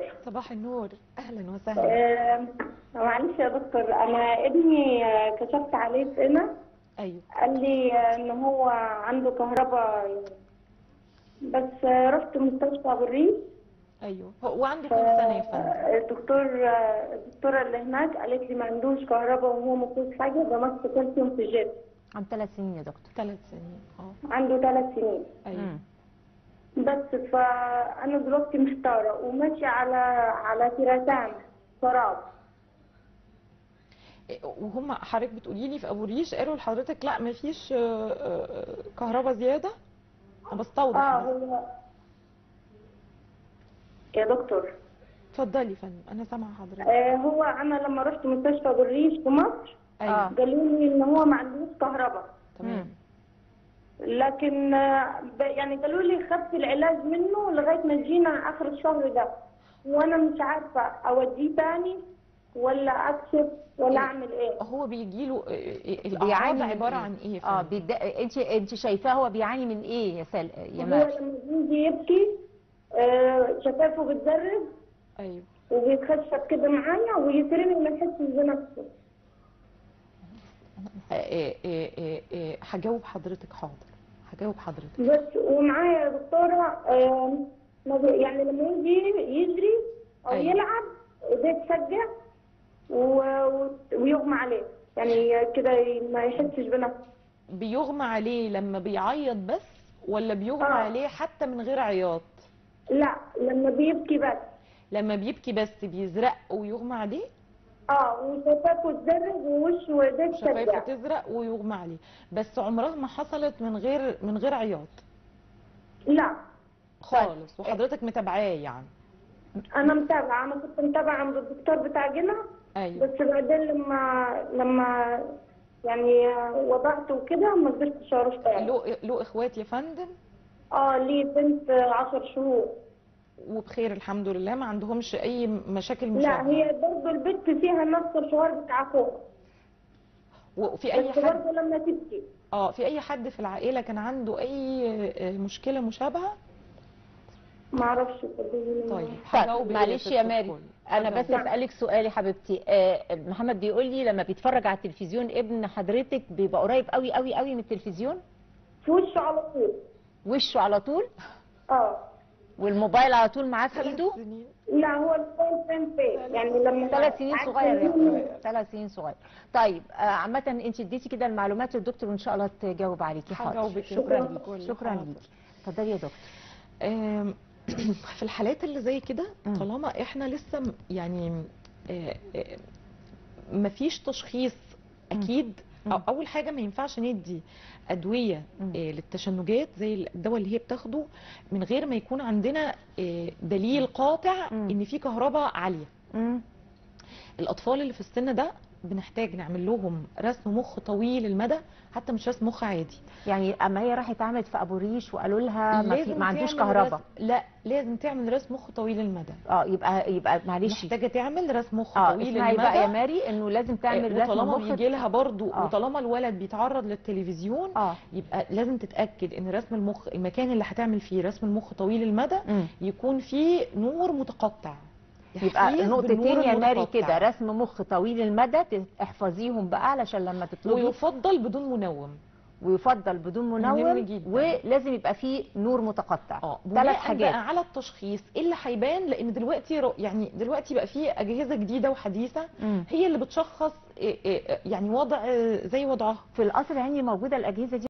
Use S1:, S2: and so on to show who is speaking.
S1: صباح النور اهلا وسهلا
S2: آه، معلش يا دكتور انا ابني آه، كشفت عليه سنه
S1: ايوه
S2: قال لي آه، ان هو عنده كهرباء بس آه، رحت مستشفى بالريف
S1: ايوه هو وعنده كام سنه يا فندم
S2: الدكتور آه، الدكتوره اللي هناك قالت لي ما عندوش كهرباء وهو ما فيهوش حاجه ده مس كالسيوم في الجسم
S3: عن ثلاث سنين يا دكتور
S1: ثلاث سنين اه
S2: عنده ثلاث سنين
S1: ايوه
S3: مم.
S2: بس فانا دلوقتي محتاره وماشيه على على تيراتان شراب
S1: وهم حضرتك بتقولي لي في ابو ريش قالوا لحضرتك لا ما فيش كهرباء زياده انا بستوضح
S2: اه
S1: بس.
S2: هو يا دكتور
S1: اتفضلي يا فندم انا سامعه حضرتك
S2: آه هو انا لما رحت مستشفى بالريش في مصر
S1: ايوه
S2: قالوا لي ان هو ما عندوش كهرباء
S1: تمام
S2: لكن آه، ب- يعني قالوا لي خدت العلاج منه لغايه ما جينا اخر الشهر ده وانا مش عارفه اوديه تاني ولا اكشف ولا اعمل ايه
S1: هو بيجي له الاعراض
S3: بيعاني من
S1: عباره
S3: إيه؟
S1: عن ايه يا
S3: اه
S1: فندم؟
S3: بيد... انت انت شايفاه هو بيعاني من ايه يا سل... يا
S2: هو
S3: ماري
S2: لما بيجي يبكي آه، شفافه بتدرب
S1: ايوه
S2: وبيتخشب كده معايا ويترمي ما يحسش بنفسه
S1: آه، آه، آه، آه، آه، هجاوب حضرتك حاضر هجاوب حضرتك
S2: بس ومعايا يا دكتوره آه، ما بي- يعني لما يجي يجري او
S1: أيوة.
S2: يلعب ايديه تشجع و- و- ويغمى عليه يعني كده ما يحسش بنفسه
S1: بيغمى عليه لما بيعيط بس ولا بيغمى
S2: آه.
S1: عليه حتى من غير عياط
S2: لا لما بيبكي بس
S1: لما بيبكي بس بيزرق ويغمى عليه
S2: اه وشفافه تدرب ووشه وايديه
S1: شفايفه
S2: تشجع
S1: تزرق ويغمى عليه بس عمرها ما حصلت من غير من غير عياط
S2: لا
S1: خالص وحضرتك متابعاه يعني
S2: انا متابعه انا كنت متابعه عند الدكتور بتاع جنى
S1: ايوه
S2: بس بعدين لما لما يعني وضعت وكده ما قدرتش اروح تاني
S1: له له اخوات يا فندم
S2: اه ليه بنت عشر شهور
S1: وبخير الحمد لله ما عندهمش اي مشاكل
S2: لا
S1: مشابهه
S2: هي برضه البنت فيها نفس الشعور بتاع اخوها
S1: وفي اي
S2: بس
S1: حد
S2: برضه لما تبكي
S1: اه في اي حد في العائله كان عنده اي آه، مشكله مشابهه
S2: ما اعرفش
S1: طيب
S3: طيب
S1: هجاوبك
S3: معلش
S1: ست
S3: يا ماري
S1: الكل.
S3: انا بس
S1: هجاوبك.
S3: اسالك سؤال يا حبيبتي آه محمد بيقول لي لما بيتفرج على التلفزيون ابن حضرتك بيبقى قريب قوي قوي قوي من التلفزيون
S2: في وشه على طول
S3: وشه على طول
S2: اه
S3: والموبايل على طول معاه في
S1: ثلاث
S3: ايده
S1: سنين
S2: لا هو الفين فين فين يعني لما
S3: ثلاث سنين
S2: عارفة
S3: صغير يا
S2: إنه-
S3: أخويا. ثلاث سنين صغير طيب آه، عامة انت اديتي كده المعلومات للدكتور وان شاء الله تجاوب عليكي حاضر
S1: هجاوبك يا
S3: شكرا
S1: ست
S3: ليكي
S1: الكل.
S3: شكرا
S1: حاضر.
S3: ليكي اتفضلي يا دكتور
S1: آم، في الحالات اللي زي كده
S3: مم.
S1: طالما احنا لسه م- يعني آه، آه، مفيش تشخيص اكيد
S3: مم.
S1: أو اول حاجه ما ينفعش ندي ادويه
S3: مم.
S1: آه، للتشنجات زي الدواء اللي هي بتاخده من غير ما يكون عندنا آه، دليل قاطع
S3: مم.
S1: ان في كهرباء عاليه
S3: مم.
S1: الاطفال اللي في السن ده بنحتاج نعمل لهم رسم مخ طويل المدى حتى مش رسم مخ عادي
S3: يعني اما هي راحت عملت في ابو ريش وقالوا لها ما, في
S1: لازم
S3: ما عندوش
S1: تعمل
S3: كهرباء
S1: رسم لا لازم تعمل رسم مخ طويل المدى
S3: اه يبقى يبقى معلش
S1: محتاجه تعمل رسم مخ
S3: اه
S1: طويل
S3: اسمعي بقى يا
S1: المدى
S3: ماري انه لازم تعمل رسم
S1: وطالما
S3: مخ
S1: بيجي لها برضو
S3: آه.
S1: وطالما الولد بيتعرض للتلفزيون
S3: اه
S1: يبقى لازم تتاكد ان رسم المخ المكان اللي هتعمل فيه رسم المخ طويل المدى
S3: مم.
S1: يكون فيه نور متقطع
S3: يبقى
S1: يحيز
S3: نقطتين
S1: بالنور
S3: يا ماري
S1: المتقطع.
S3: كده رسم مخ طويل المدى تحفظيهم بقى علشان لما تطلبي
S1: ويفضل بدون منوم
S3: ويفضل بدون
S1: مهم
S3: منوم
S1: جدا.
S3: ولازم يبقى فيه نور متقطع
S1: اه
S3: ثلاث
S1: بناء
S3: حاجات
S1: بقى على التشخيص ايه اللي هيبان لان دلوقتي رو- يعني دلوقتي بقى في اجهزه جديده وحديثه
S3: مم.
S1: هي اللي بتشخص إيه إيه يعني وضع زي وضعها
S3: في القصر العيني موجوده الاجهزه دي